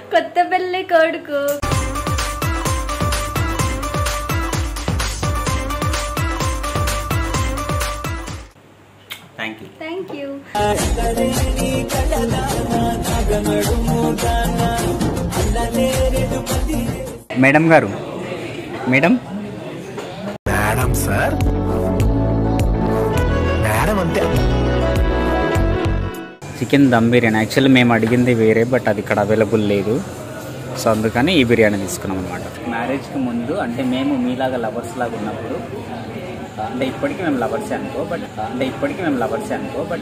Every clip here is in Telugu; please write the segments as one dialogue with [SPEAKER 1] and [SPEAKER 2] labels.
[SPEAKER 1] కొత్త పెళ్లి కొడుకు
[SPEAKER 2] thank you
[SPEAKER 1] thank you
[SPEAKER 2] madam గారు మేడం
[SPEAKER 3] మేడం సార్ మేడం అంతే
[SPEAKER 2] చికెన్ దమ్ బిర్యానీ యాక్చువల్లీ మేము అడిగింది వేరే బట్ అది ఇక్కడ అవైలబుల్ లేదు సో అందుకని ఈ బిర్యానీ తీసుకున్నాం అనమాట మ్యారేజ్కి ముందు అంటే మేము మీలాగా లవర్స్ లాగా ఉన్నప్పుడు అంటే ఇప్పటికీ మేము లవర్సే అనుకో బట్ అంటే ఇప్పటికీ మేము లవర్సే అనుకో but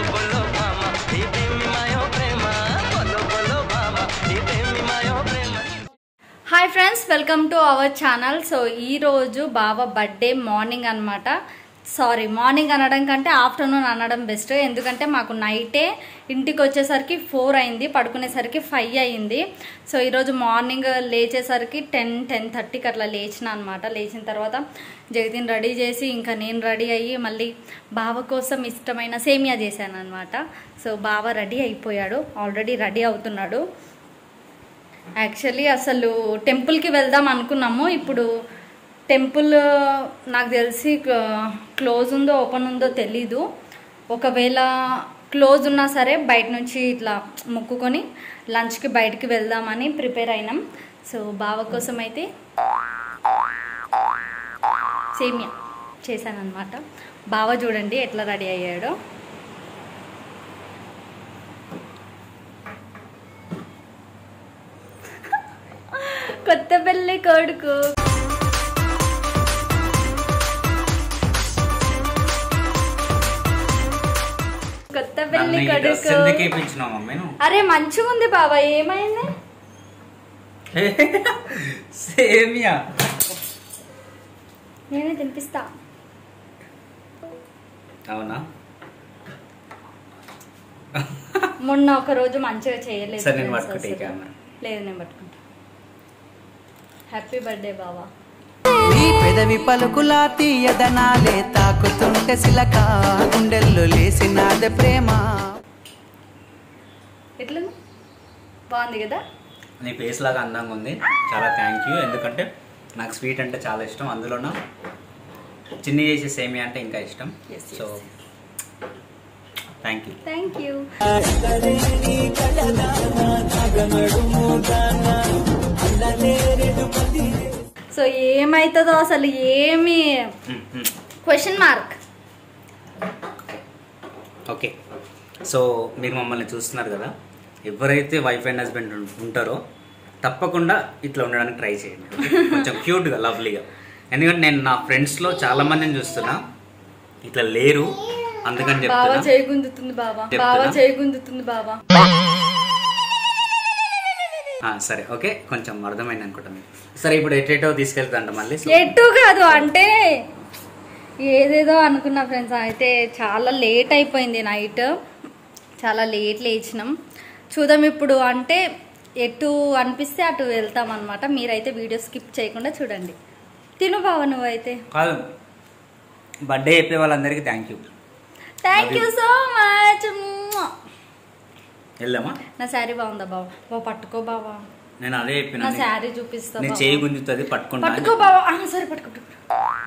[SPEAKER 1] hi friends welcome to our channel so ఈ రోజు బావ బర్త్డే మార్నింగ్ అన్నమాట సారీ మార్నింగ్ అనడం కంటే ఆఫ్టర్నూన్ అనడం బెస్ట్ ఎందుకంటే మాకు నైటే ఇంటికి వచ్చేసరికి ఫోర్ అయింది పడుకునేసరికి ఫైవ్ అయింది సో ఈరోజు మార్నింగ్ లేచేసరికి టెన్ టెన్ థర్టీకి అట్లా లేచిన అనమాట లేచిన తర్వాత జగతిని రెడీ చేసి ఇంకా నేను రెడీ అయ్యి మళ్ళీ బావ కోసం ఇష్టమైన సేమియా చేశాను అనమాట సో బావ రెడీ అయిపోయాడు ఆల్రెడీ రెడీ అవుతున్నాడు యాక్చువల్లీ అసలు టెంపుల్కి వెళ్దాం అనుకున్నాము ఇప్పుడు టెంపుల్ నాకు తెలిసి క్లోజ్ ఉందో ఓపెన్ ఉందో తెలీదు ఒకవేళ క్లోజ్ ఉన్నా సరే బయట నుంచి ఇట్లా మొక్కుకొని లంచ్కి బయటికి వెళ్దామని ప్రిపేర్ అయినాం సో బావ కోసం అయితే సేమియా చేశానమాట బావ చూడండి ఎట్లా రెడీ అయ్యాడో కొత్త పెళ్లి కొడుకు కొత్త పెళ్లి కొడుకు
[SPEAKER 2] ఎందుకు వేయించినావు మమ్మీ నువ్వు
[SPEAKER 1] అరే మంచిగా ఉంది బాబా ఏమైంది
[SPEAKER 2] సేమియా
[SPEAKER 1] నేనే తినిపిస్తా
[SPEAKER 2] అవునా
[SPEAKER 1] మొన్న ఒక రోజు మంచిగా చేయలేదు
[SPEAKER 2] సరే, నేను
[SPEAKER 1] friends
[SPEAKER 2] పట్టుకుంటా ఈ
[SPEAKER 1] అసలు.
[SPEAKER 2] కెమెరా.
[SPEAKER 1] లేదు నేను పట్టుకుంటా హ్యాపీ బర్త్డే బావా
[SPEAKER 4] నీ పెదవి పలుకులా తీయదనాలే తాకుతుంటే సిలక గుండెల్లో లేసినాదే ప్రేమ
[SPEAKER 1] ఎట్లుంది బాగుంది కదా
[SPEAKER 2] నీ ఫేస్ లాగా అందంగా ఉంది చాలా థ్యాంక్ యూ ఎందుకంటే నాకు స్వీట్ అంటే చాలా ఇష్టం అందులోనూ చిన్ని చేసే సేమియా అంటే ఇంకా ఇష్టం
[SPEAKER 1] Yes, yes.
[SPEAKER 2] So thank you
[SPEAKER 1] thank you so ఏమైతుందో అసలు ఏమి క్వశ్చన్ మార్క్
[SPEAKER 2] ఓకే సో మీరు మమ్మల్ని చూస్తున్నారు కదా ఎవరైతే వైఫ్ అండ్ హస్బెండ్ ఉంటారో తప్పకుండా ఇట్లా ఉండడానికి ట్రై చేయండి okay? కొంచెం క్యూట్గా లవ్లీగా ఎందుకంటే నేను నా ఫ్రెండ్స్లో చాలా మందిని చూస్తున్నా ఇట్లా లేరు అందుకని
[SPEAKER 1] బావ
[SPEAKER 2] చెప్తున్నా
[SPEAKER 1] చేయి గుందుతుంది బావా
[SPEAKER 2] చెప్తున్నా?
[SPEAKER 1] బావ చేయి గుందుతుంది బావా
[SPEAKER 2] ఆ, సరే ఓకే కొంచెం అర్థమైంది అనుకుంటా మీకు సరే ఇప్పుడు ఎటేటో తీసుకెళ్తాంట మళ్ళీ సో
[SPEAKER 1] ఎటు కాదు అంటే ఏదేదో అనుకున్నా ఫ్రెండ్స్ అయితే చాలా లేట్ అయిపోయింది నైట్ చాలా లేట్ లేచినాం చూద్దాం ఇప్పుడు అంటే ఎటు అనిపిస్తే అటు వెళ్తాం అనమాట మీరైతే వీడియో స్కిప్ చేయకుండా చూడండి తిను బావ నువ్వైతే
[SPEAKER 2] కాదు బర్త్డే చెప్పే వాళ్ళందరికీ thank you
[SPEAKER 1] thank you so much
[SPEAKER 2] వెళ్దామా
[SPEAKER 1] నా శారీ బాగుందా బావ బావ పట్టుకో బావా
[SPEAKER 2] నేను అదే చెప్పిన
[SPEAKER 1] నా శారీ చూపిస్తా
[SPEAKER 2] నేను
[SPEAKER 1] బావ.
[SPEAKER 2] చేయి గుంజుతుంది పట్టుకుంటా
[SPEAKER 1] పట్టుకో బావా ఆ, సరే పట్టుకో పట్టుకో.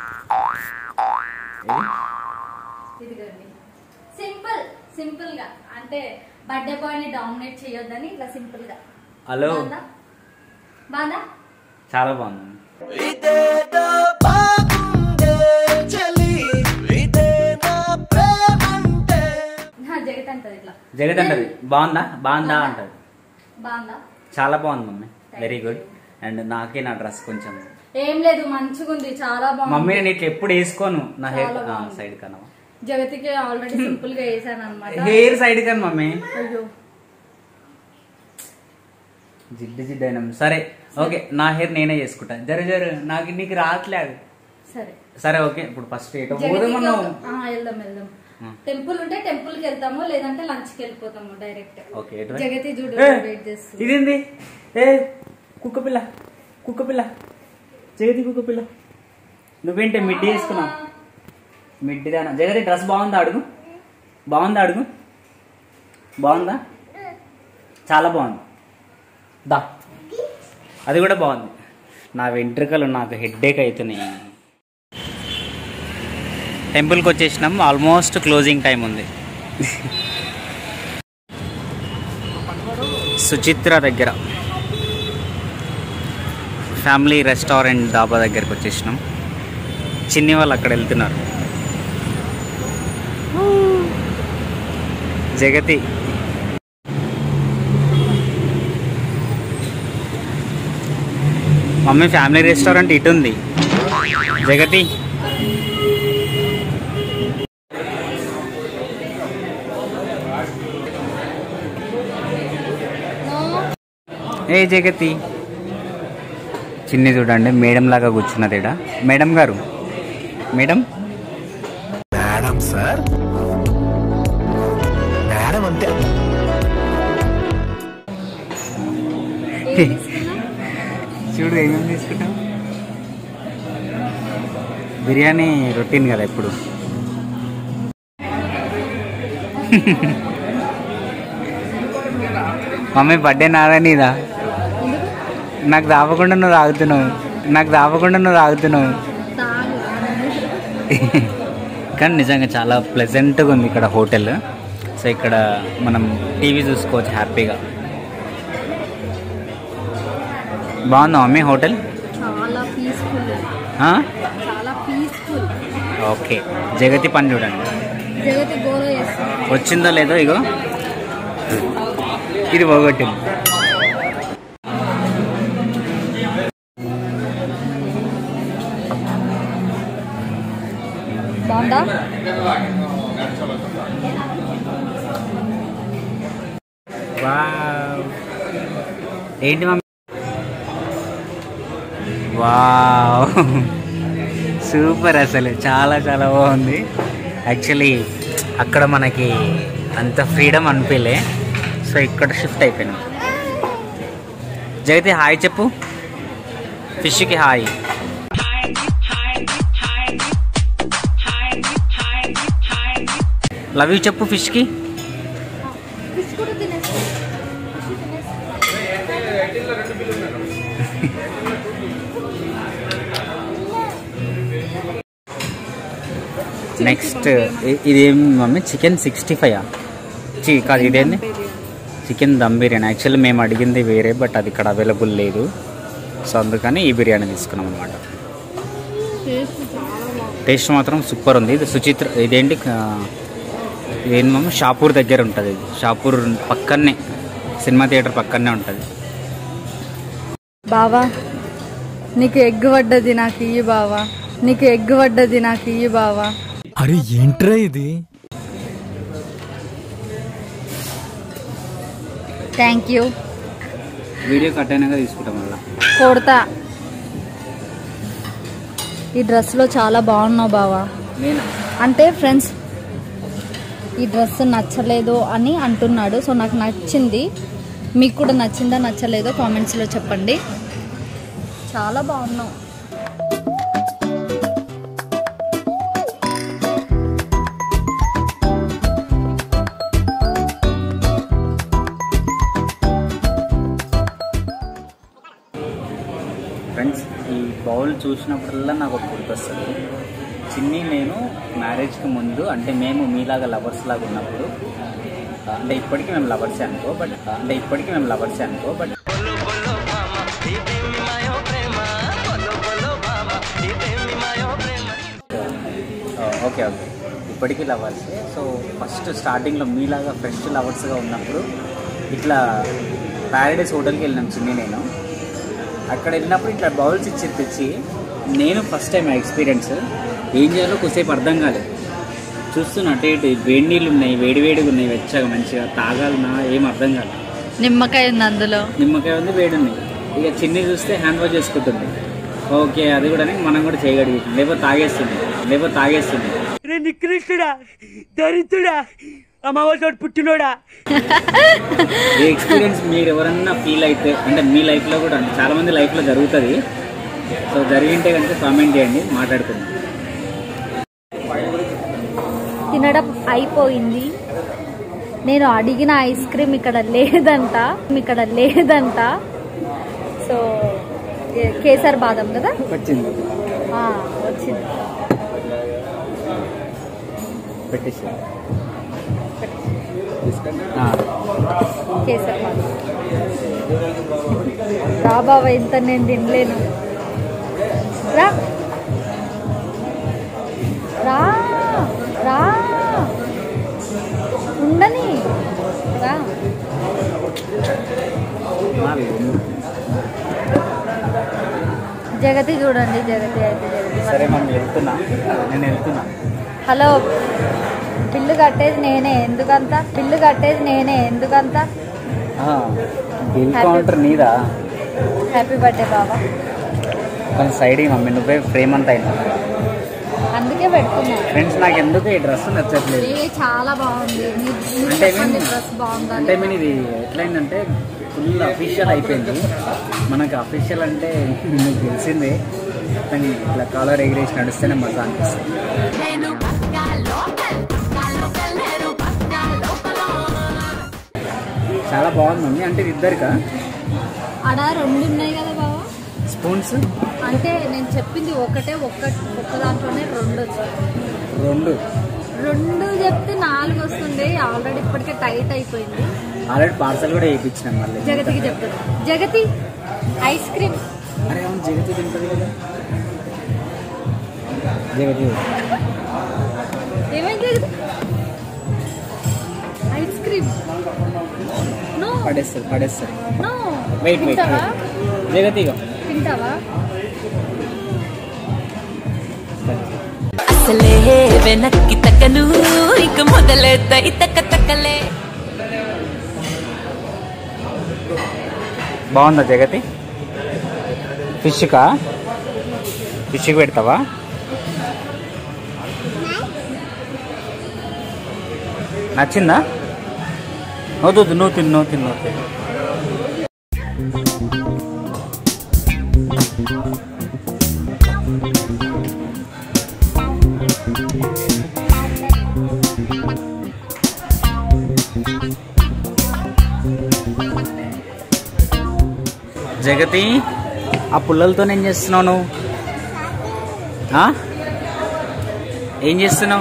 [SPEAKER 1] ఇదిగోండి సింపుల్ సింపుల్ గా అంటే బర్త్డే బాయ్ ని డామినేట్ చేయొద్దని ఇట్లా సింపుల్ గా
[SPEAKER 2] హలో
[SPEAKER 1] బాగుందా బాగుందా
[SPEAKER 2] చాలా బాగుంది
[SPEAKER 4] ఇదేదో బాగుందే చలి ఇదే నా ప్రేమంటే
[SPEAKER 1] నా జగత్ అంటది ఇట్లా
[SPEAKER 2] జగత్ అంటది బాగుందా బాగుందా అంటది
[SPEAKER 1] బాగుందా
[SPEAKER 2] చాలా బాగుంది మమ్మీ వెరీ గుడ్ అండ్ నాకే నా డ్రెస్ కొంచెం
[SPEAKER 1] ఏం లేదు మంచిగా ఉంది చాలా
[SPEAKER 2] మమ్మీ
[SPEAKER 1] బాగుంది
[SPEAKER 2] నేను ఇట్లా ఎప్పుడు వేసుకోను నా హెయిర్
[SPEAKER 1] చాలా బాగుంది.
[SPEAKER 2] సైడ్ కన్నా
[SPEAKER 1] జగతికి ఆల్రెడీ సింపుల్ గా వేసాను అనమాట
[SPEAKER 2] హెయిర్ సైడ్ కన్నా మమ్మీ
[SPEAKER 1] అయ్యో
[SPEAKER 2] జిడ్డు జిడ్డు అయినా సరే ఓకే నా హెయిర్ నేనే చేసుకుంటా జర జర నాకు నీకు రావట్లేదు
[SPEAKER 1] సరే
[SPEAKER 2] సరే ఓకే ఇప్పుడు ఫస్ట్ ఏటో
[SPEAKER 1] జగతికి
[SPEAKER 2] పోదామన్నా
[SPEAKER 1] ఒక- ఆ, వెళ్దాం వెళ్దాం
[SPEAKER 2] ఆ.
[SPEAKER 1] టెంపుల్ ఉంటే టెంపుల్ కి వెళ్తాము లేదంటే లంచ్ కి వెళ్ళిపోతాము డైరెక్ట్
[SPEAKER 2] ఓకే ఎటు
[SPEAKER 1] జగతి చూడు
[SPEAKER 2] ఏ,
[SPEAKER 1] వెయిట్ చేస్తుంది
[SPEAKER 2] ఇదేంది ఏ కుక్క పిల్ల కుక్క పిల్ల జగతి కుక్క పిల్ల నువ్వేంటి మిడ్డీ వేసుకున్నావు మిడ్డీ దానా జగతి డ్రెస్ బాగుందా అడుగు బాగుందా అడుగు బాగుందా చాలా బాగుంది దా అది కూడా బాగుంది నా వెంట్రుకలు నాకు హెడ్ఏక్ అవుతున్నాయి టెంపుల్కి వచ్చేసినాం ఆల్మోస్ట్ క్లోజింగ్ టైం ఉంది సుచిత్ర దగ్గర ఫ్యామిలీ రెస్టారెంట్ డాబా దగ్గరికి వచ్చేసినాం చిన్ని వాళ్ళు అక్కడ వెళ్తున్నారు జగతి మమ్మీ ఫ్యామిలీ రెస్టారెంట్ ఇటు ఉంది జగతి ఏ జగతి చిన్ని చూడండి మేడం లాగా కూర్చున్నది ఈడ మేడం గారు మేడం
[SPEAKER 3] మేడం సార్ మేడం అంతే
[SPEAKER 2] చూడు ఏమేమి తీసుకుంటాం బిర్యానీ రొటీన్ కదా ఎప్పుడు మమ్మీ బర్త్డే నాదా నీదా నాకు దాపకుండా నువ్వు తాగుతున్నావు నాకు దాపకుండా నువ్వు తాగుతున్నావు కానీ నిజంగా చాలా ప్లెజెంట్గా ఉంది ఇక్కడ హోటల్ సో ఇక్కడ మనం టీవీ చూసుకోవచ్చు హ్యాపీగా బాగుందా మమ్మీ హోటల్
[SPEAKER 1] చాలా పీస్ఫుల్
[SPEAKER 2] ఆ?
[SPEAKER 1] చాలా పీస్ఫుల్
[SPEAKER 2] ఓకే జగతి పని చూడండి
[SPEAKER 1] జగతి గోల చేస్తుంది
[SPEAKER 2] వచ్చిందో లేదో ఇగో ఇది పోగొట్టింది
[SPEAKER 1] బాగుందా
[SPEAKER 2] వావ్. ఏంటి మమ్మీ వావ్ సూపర్ అసలు చాలా చాలా బాగుంది యాక్చువల్లీ అక్కడ మనకి అంత ఫ్రీడమ్ అనిపించలే సో ఇక్కడ షిఫ్ట్ అయిపోయినాం జగతి హాయ్ చెప్పు ఫిష్కి హాయ్ లవ్ యూ చెప్పు ఫిష్కి నెక్స్ట్ ఇదేం మమ్మీ చికెన్ సిక్స్టీ ఫైవ్ చి కాదు ఇదేంది చికెన్ దమ్ బిర్యానీ యాక్చువల్లీ మేము అడిగింది వేరే బట్ అది ఇక్కడ అవైలబుల్ లేదు సో అందుకని ఈ బిర్యానీ తీసుకున్నాం అనమాట టేస్ట్ మాత్రం సూపర్ ఉంది ఇది సుచిత్ర ఇదేంటి ఆ, ఇదేంటి మమ్మీ షాపూర్ దగ్గర ఉంటుంది ఇది షాపూర్ పక్కనే సినిమా థియేటర్ పక్కనే ఉంటుంది
[SPEAKER 1] బావా నీకు ఎగ్ పడ్డది నాకు ఇయ్యి బావా నీకు ఎగ్ పడ్డది నాకు ఇయ్యి బావా
[SPEAKER 3] అరే ఏంట్రా ఇది
[SPEAKER 1] థ్యాంక్ యూ
[SPEAKER 2] వీడియో కట్ అయినాక తీసుకుంటాం మళ్ళీ
[SPEAKER 1] కొడతా ఈ డ్రెస్లో చాలా బాగున్నావు బావా
[SPEAKER 2] నేను
[SPEAKER 1] అంటే ఫ్రెండ్స్ ఈ డ్రెస్ నచ్చలేదు అని అంటున్నాడు సో నాకు నచ్చింది మీకు కూడా నచ్చిందా నచ్చలేదో కామెంట్స్లో చెప్పండి చాలా బాగున్నావు
[SPEAKER 2] ఫ్రెండ్స్ ఈ బౌల్ చూసినప్పుడల్లా నాకు ఒక గుర్తొస్తుంది చిన్ని నేను మ్యారేజ్కి ముందు అంటే మేము మీలాగా లవర్స్ లాగా ఉన్నప్పుడు అంటే ఇప్పటికీ మేము లవర్సే అనుకో బట్ అంటే ఇప్పటికీ మేము లవర్సే అనుకో బట్ ఓకే ఓకే ఇప్పటికీ లవర్సే సో ఫస్ట్ స్టార్టింగ్లో మీలాగా ఫ్రెష్ లవర్స్గా ఉన్నప్పుడు ఇట్లా ప్యారడైస్ హోటల్కి వెళ్ళినాం చిన్ని నేను అక్కడ వెళ్ళినప్పుడు ఇట్లా బౌల్స్ ఇచ్చి తెచ్చి నేను ఫస్ట్ టైం ఆ ఎక్స్పీరియన్స్ ఏం చేయాలో కొద్దిసేపు అర్థం కాలేదు చూస్తున్నా అటు ఇటు వేడి నీళ్ళు ఉన్నాయి వేడి వేడిగా ఉన్నాయి వెచ్చగా మంచిగా తాగాలన్నా ఏం అర్థం కాలేదు
[SPEAKER 1] నిమ్మకాయ ఉంది అందులో
[SPEAKER 2] నిమ్మకాయ ఉంది వేడి ఉంది ఇక చిన్ని చూస్తే హ్యాండ్ వాష్ చేసుకుంటుంది ఓకే అది కూడా మనం కూడా చేయగలిగి లేకపోతే తాగేస్తుంది లేకపోతే తాగేస్తుంది
[SPEAKER 5] నికృష్టుడా దరిద్రుడా అమ్మవారితో పుట్టినోడా
[SPEAKER 2] ఈ ఎక్స్పీరియన్స్ మీరు ఎవరన్నా ఫీల్ అయితే అంటే మీ లైఫ్లో కూడా అంటే చాలా మంది లైఫ్లో జరుగుతుంది సో జరిగింటే కనుక కామెంట్ చేయండి మాట్లాడుకుందాం
[SPEAKER 1] తినడం అయిపోయింది నేను అడిగిన ఐస్ క్రీమ్ ఇక్కడ లేదంట ఇక్కడ లేదంట కే- కేసర్ బాదం కదా
[SPEAKER 2] వచ్చింది
[SPEAKER 1] ఆ, వచ్చింది
[SPEAKER 2] పెట్టేసి
[SPEAKER 1] కేసర్ బాదం రా బాబా ఇంత నేను తినలేను రా రా రా ఉండని రా జగతి చూడండి జగతి అయితే జగతి
[SPEAKER 2] సరే మమ్మీ వెళ్తున్నా నేను వెళ్తున్నా
[SPEAKER 1] హలో బిల్లు కట్టేది నేనే ఎందుకంత బిల్లు కట్టేది నేనే ఎందుకంత
[SPEAKER 2] బిల్
[SPEAKER 1] Happy-
[SPEAKER 2] కౌంటర్ నీదా
[SPEAKER 1] హ్యాపీ బర్త్డే బాబా
[SPEAKER 2] కొంచెం సైడ్ మమ్మీ నువ్వే ఫ్రేమ్ అంతా అయినా
[SPEAKER 1] అందుకే పెట్టుకున్నా
[SPEAKER 2] ఫ్రెండ్స్ నాకు ఎందుకు ఈ డ్రెస్ నచ్చట్లేదు
[SPEAKER 1] ఏ చాలా బాగుంది నీ- నీకు
[SPEAKER 2] అంటే
[SPEAKER 1] చెప్పండి
[SPEAKER 2] మీన్-
[SPEAKER 1] డ్రెస్ బాగుందా
[SPEAKER 2] అంటే మీన్ ఇది ఎట్లయిందంటే ఫుల్ అఫీషియల్ అయిపోయింది మనకు అఫీషియల్ అంటే మీకు తెలిసిందే కానీ ఇట్లా కాలర్ ఎగిరేసి నడిస్తేనే మజా అనిపిస్తుంది చాలా బాగుంది మమ్మీ అంటే ఇది ఇద్దరికా
[SPEAKER 1] ఆడ రెండు ఉన్నాయి కదా బాబా
[SPEAKER 2] స్పూన్స్
[SPEAKER 1] అంటే నేను చెప్పింది ఒకటే ఒక్క ఒక్క దాంట్లోనే రెండు వచ్చాయి
[SPEAKER 2] రెండు
[SPEAKER 1] రెండు చెప్తే నాలుగు వస్తుండే ఆల్రెడీ ఇప్పటికే టైట్ అయిపోయింది
[SPEAKER 2] ఆల్రెడీ పార్సల్ కూడా వేయించినాం మళ్ళీ
[SPEAKER 1] జగతికి చెప్తాను జగతి ఐస్ క్రీమ్
[SPEAKER 2] అరే అవును జగతి తింటుంది కదా జగతి
[SPEAKER 1] ఏమైంది జగతి ఐస్ క్రీమ్ నో
[SPEAKER 2] పడేస్తుంది పడేస్తుంది
[SPEAKER 1] నో
[SPEAKER 2] వెయిట్ వెయిట్
[SPEAKER 1] తింటావా
[SPEAKER 2] జగతి ఇగో
[SPEAKER 1] తింటావా
[SPEAKER 6] అసలే వెనక్కి తక్కను ఇక మొదలెద్దాయి తక్క తక్కలే
[SPEAKER 2] బాగుందా జగతి ఫిష్కా ఫిష్కి పెడతావా నచ్చిందా వద్దు వద్దు నువ్వు తిను నువ్వు తిను నువ్వు తిను జగతి ఆ పుల్లలతో ఏం చేస్తున్నావు నువ్వు ఆ? ఏం చేస్తున్నావు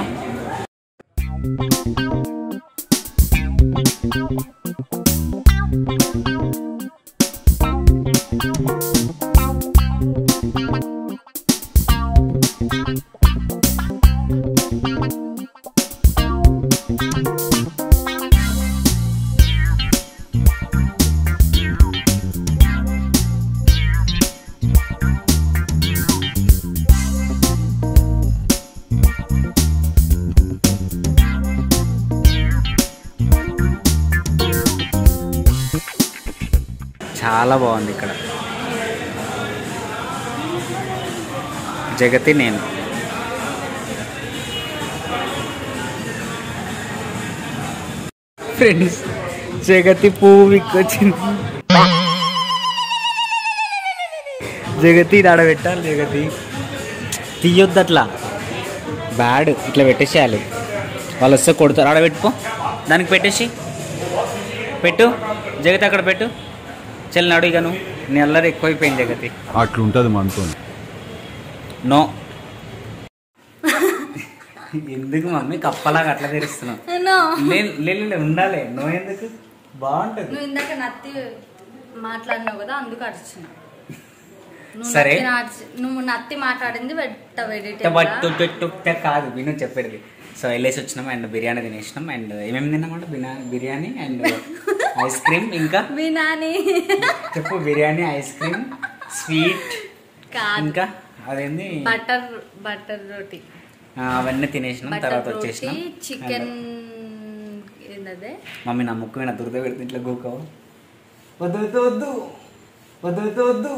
[SPEAKER 2] చాలా బాగుంది ఇక్కడ జగతి నేను ఫ్రెండ్స్ జగతి పువ్వు విక్కొచ్చింది జగతి ఇది ఆడ పెట్టాలి జగతి తీయొద్దు అట్లా బ్యాడ్ ఇట్లా పెట్టేసేయాలి వాళ్ళు వస్తే కొడతారు ఆడ పెట్టుకో దానికి పెట్టేసి పెట్టు జగతి అక్కడ పెట్టు చెల్లి నడు ఇక నువ్వు నీ అల్లరి ఎక్కువైపోయింది జగతి
[SPEAKER 3] అట్లుంటది మనతో
[SPEAKER 2] నో ఎందుకు మమ్మీ కప్పలాగా అట్లా తెరుస్తున్నావు
[SPEAKER 1] నో
[SPEAKER 2] లే- లే లే, లే, ఉండాలి నో ఎందుకు బాగుంటుంది
[SPEAKER 1] నువ్వు ఇందాక నత్తి మాట్లాడినావు కదా అందుకు అరిచిన నువ్వు
[SPEAKER 2] సరే.
[SPEAKER 1] నత్తి నాడ్చి- నువ్వు నత్తి మాట్లాడింది పెట్ట
[SPEAKER 2] బట్ టు- టు- టు- టు- కాదు విను చెప్పేది సో వెళ్ళేసి వచ్చినాం అండ్ బిర్యానీ తినేసినాం అండ్ ఏమేమి తిన్నామంటే biryani biryani and ice cream ఇంకా
[SPEAKER 1] మీ నాని
[SPEAKER 2] చెప్పు బిర్యానీ ఐస్ క్రీమ్ స్వీట్
[SPEAKER 1] కాదు
[SPEAKER 2] ఇంకా అదేంది
[SPEAKER 1] బటర్ బటర్ రోటీ
[SPEAKER 2] ఆ, అవన్నీ తినేసినాం
[SPEAKER 1] బటర్
[SPEAKER 2] తర్వాత
[SPEAKER 1] రోటీ
[SPEAKER 2] వచ్చేసినాం
[SPEAKER 1] చికెన్ ఏంటదే
[SPEAKER 2] మమ్మీ నా ముక్కు మీద దురద పెడితే ఇట్లా గోకావు వద్దు వద్దు వద్దు వద్దు వద్దు వద్దు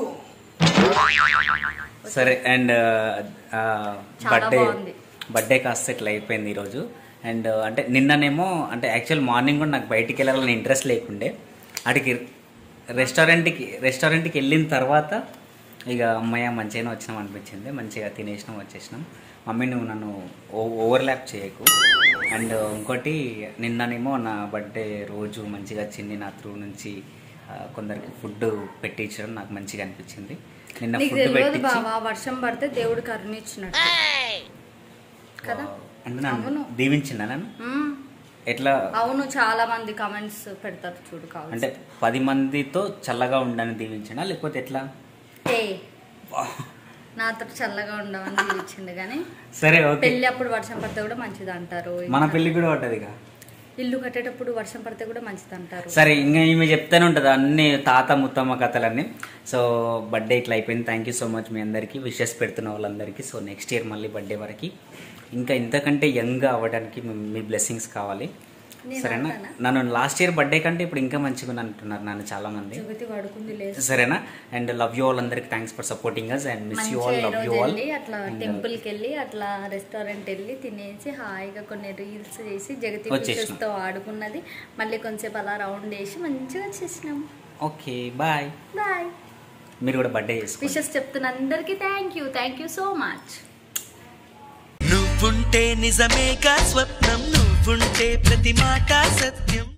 [SPEAKER 2] సరే అండ్
[SPEAKER 1] చాలా
[SPEAKER 2] బర్త్డే
[SPEAKER 1] బాగుంది.
[SPEAKER 2] బర్త్డే కాస్త ఇట్లా అయిపోయింది ఈరోజు అండ్ అంటే నిన్ననేమో అంటే యాక్చువల్ మార్నింగ్ కూడా నాకు బయటికి వెళ్ళాలని ఇంట్రెస్ట్ లేకుండే అడికి రెస్టారెంట్కి రెస్టారెంట్కి వెళ్ళిన తర్వాత ఇక అమ్మయ్య మంచిగానే వచ్చినాం అనిపించింది మంచిగా తినేసినాం వచ్చేసినాం మమ్మీ నువ్వు నన్ను ఓ- ఓవర్లాప్ చేయకు అండ్ ఇంకోటి నిన్ననేమో నా బర్త్డే రోజు మంచిగా వచ్చింది నా త్రూ నుంచి ఆ, కొందరికి ఫుడ్ పెట్టించడం నాకు మంచిగా అనిపించింది నిన్న
[SPEAKER 1] నీకు
[SPEAKER 2] ఫుడ్
[SPEAKER 1] తెలియదు
[SPEAKER 2] పెట్టించి
[SPEAKER 1] బావా వర్షం పడితే దేవుడు కరుణిచ్చినట్టు కదా
[SPEAKER 2] అంటే నన్ను
[SPEAKER 1] అవును.
[SPEAKER 2] దీవించిందా నన్ను
[SPEAKER 1] మ్మ్.
[SPEAKER 2] ఎట్లా
[SPEAKER 1] అవును చాలా మంది కమెంట్స్ పెడతారు చూడు కావాలి
[SPEAKER 2] అంటే పది మందితో చల్లగా ఉండని దీవించినా లేకపోతే ఎట్లా
[SPEAKER 1] ఏ నాతో చల్లగా ఉండమని దీవించిండు కానీ
[SPEAKER 2] సరే ఓకే
[SPEAKER 1] పెళ్లి అప్పుడు వర్షం పడితే కూడా మంచిది అంటారు
[SPEAKER 2] మన పెళ్లి కూడా పడ్డదిగా
[SPEAKER 1] ఇల్లు కట్టేటప్పుడు వర్షం పడితే కూడా మంచిది అంటారు
[SPEAKER 2] సరే ఇంకా ఈమె చెప్తానే ఉంటుంది అన్ని తాత ముత్తమ్మ కథలన్నీ సో బర్త్డే ఇట్లా అయిపోయింది థ్యాంక్ యూ సో మచ్ మీ అందరికీ విషెస్ పెడుతున్న వాళ్ళందరికీ సో నెక్స్ట్ ఇయర్ మళ్ళీ బర్త్డే వరకు ఇంకా ఇంతకంటే యంగ్ అవ్వడానికి మీ- మీ బ్లెస్సింగ్స్ కావాలి
[SPEAKER 1] నేను
[SPEAKER 2] సరేనా
[SPEAKER 1] అవుతానా?
[SPEAKER 2] నన్ను లాస్ట్ ఇయర్ బర్త్డే కంటే ఇప్పుడు ఇంకా మంచిగా ఉంది అంటున్నారు నన్ను చాలా మంది
[SPEAKER 1] జగతి పడుకుంది లేదు
[SPEAKER 2] సరేనా అండ్ లవ్ యూ ఆల్ అందరికి thanks for supporting us and miss you
[SPEAKER 1] మంచిగా
[SPEAKER 2] ఆల్
[SPEAKER 1] ఈ
[SPEAKER 2] లవ్
[SPEAKER 1] రోజు
[SPEAKER 2] యూ ఆల్
[SPEAKER 1] వెళ్ళి అట్లా టెంపుల్ కి వెళ్ళి అట్లా రెస్టారెంట్ వెళ్ళి తినేసి హాయిగా కొన్ని రీల్స్ చేసి జగతి
[SPEAKER 2] వచ్చేసినాం.
[SPEAKER 1] ఫిషెస్ తో ఆడుకున్నది మళ్ళీ కొంచెంసేపు అలా రౌండ్ వేసి మంచిగా వచ్చేసినాం
[SPEAKER 2] ఓకే బాయ్
[SPEAKER 1] బాయ్
[SPEAKER 2] మీరు కూడా బర్త్డే చేసుకోండి
[SPEAKER 1] విషెస్ చెప్తున్న అందరికీ thank you thank you so much
[SPEAKER 4] నువ్వుంటే నిజమేగా స్వప్నం నువ్వుంటే ప్రతి మాట సత్యం